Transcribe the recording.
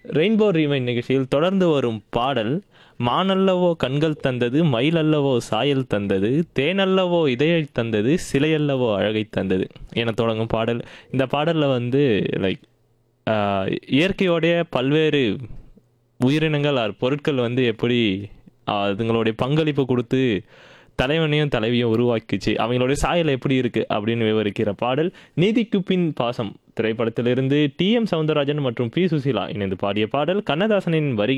rainbow ரீமைன் நிகழ்ச்சியில் தொடர்ந்து வரும் பாடல் மானல்லவோ கண்கள் தந்தது மயிலல்லவோ சாயல் தந்தது தேனல்லவோ இதழை தந்தது சிலையல்லவோ அழகை தந்தது என தொடங்கும் பாடல் இந்த பாடலில் வந்து லைக் இயற்கையோடைய பல்வேறு உயிரினங்கள் ஆர் பொருட்கள் வந்து எப்படி ஆஹ், அதுங்களுடைய பங்களிப்பு கொடுத்து தலைவனையும் தலைவியும் உருவாக்கிச்சு அவங்களுடைய சாயல் எப்படி இருக்கு அப்படின்னு விவரிக்கிற பாடல் நீதிக்கு பின் பாசம் திரைப்படத்திலிருந்து டி எம் சவுந்தரராஜன் மற்றும் பி சுசீலா இணைந்து பாடிய பாடல் கண்ணதாசனின் வரிகள்